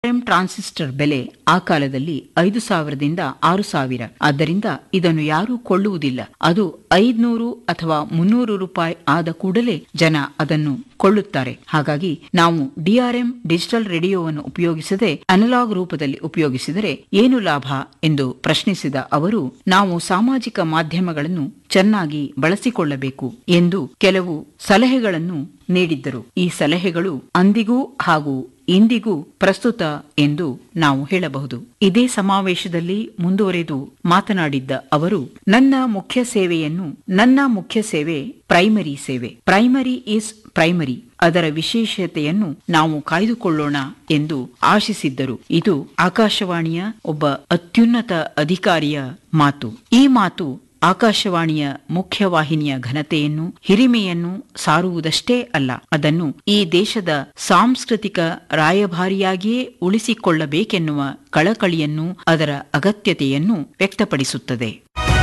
M transistor ಬೆಲೆ ಆ ಕಾಲದಲ್ಲಿ ಐದು ಸಾವಿರದಿಂದ ಆರು ಸಾವಿರ ಆದ್ದರಿಂದ ಇದನ್ನು ಯಾರೂ ಕೊಳ್ಳುವುದಿಲ್ಲ ಅದು ಐದ್ನೂರು ಅಥವಾ ಮುನ್ನೂರು ರೂಪಾಯಿ ಆದ ಕೂಡಲೇ ಜನ ಅದನ್ನು ಕೊಳ್ಳುತ್ತಾರೆ ಹಾಗಾಗಿ ನಾವು ಡಿಆರ್ಎಂ ಡಿಜಿಟಲ್ ರೇಡಿಯೋವನ್ನು ಉಪಯೋಗಿಸದೆ ಅನಲಾಗ್ ರೂಪದಲ್ಲಿ ಉಪಯೋಗಿಸಿದರೆ ಏನು ಲಾಭ ಎಂದು ಪ್ರಶ್ನಿಸಿದ ಅವರು ನಾವು ಸಾಮಾಜಿಕ ಮಾಧ್ಯಮಗಳನ್ನು ಚೆನ್ನಾಗಿ ಬಳಸಿಕೊಳ್ಳಬೇಕು ಎಂದು ಕೆಲವು ಸಲಹೆಗಳನ್ನು ನೀಡಿದ್ದರು ಈ ಸಲಹೆಗಳು ಅಂದಿಗೂ ಹಾಗೂ ಇಂದಿಗೂ ಪ್ರಸ್ತುತ ಎಂದು ನಾವು ಹೇಳಬಹುದು ಇದೇ ಸಮಾವೇಶದಲ್ಲಿ ಮುಂದುವರೆದು ಮಾತನಾಡಿದ್ದ ಅವರು ನನ್ನ ಮುಖ್ಯ ಸೇವೆಯನ್ನು ನನ್ನ ಮುಖ್ಯ ಸೇವೆ ಪ್ರೈಮರಿ ಸೇವೆ ಪ್ರೈಮರಿ ಈಸ್ ಪ್ರೈಮರಿ ಅದರ ವಿಶೇಷತೆಯನ್ನು ನಾವು ಕಾಯ್ದುಕೊಳ್ಳೋಣ ಎಂದು ಆಶಿಸಿದ್ದರು ಇದು ಆಕಾಶವಾಣಿಯ ಒಬ್ಬ ಅತ್ಯುನ್ನತ ಅಧಿಕಾರಿಯ ಮಾತು ಈ ಮಾತು ಆಕಾಶವಾಣಿಯ ಮುಖ್ಯವಾಹಿನಿಯ ಘನತೆಯನ್ನು ಹಿರಿಮೆಯನ್ನು ಸಾರುವುದಷ್ಟೇ ಅಲ್ಲ ಅದನ್ನು ಈ ದೇಶದ ಸಾಂಸ್ಕೃತಿಕ ರಾಯಭಾರಿಯಾಗಿಯೇ ಉಳಿಸಿಕೊಳ್ಳಬೇಕೆನ್ನುವ ಕಳಕಳಿಯನ್ನು ಅದರ ಅಗತ್ಯತೆಯನ್ನು ವ್ಯಕ್ತಪಡಿಸುತ್ತದೆ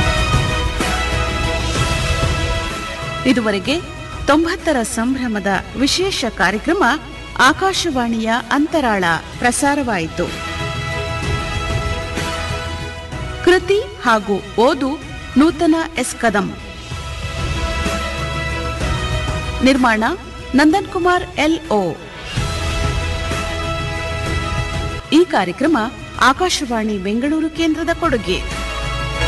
ಇದುವರೆಗೆ ತೊಂಬತ್ತರ ಸಂಭ್ರಮದ ವಿಶೇಷ ಕಾರ್ಯಕ್ರಮ ಆಕಾಶವಾಣಿಯ ಅಂತರಾಳ ಪ್ರಸಾರವಾಯಿತು ಕೃತಿ ಹಾಗೂ ಓದು ನೂತನ ಎಸ್ ಕದಂ ನಿರ್ಮಾಣ ನಂದನ್ ಕುಮಾರ್ ಎಲ್ಒ ಈ ಕಾರ್ಯಕ್ರಮ ಆಕಾಶವಾಣಿ ಬೆಂಗಳೂರು ಕೇಂದ್ರದ ಕೊಡುಗೆ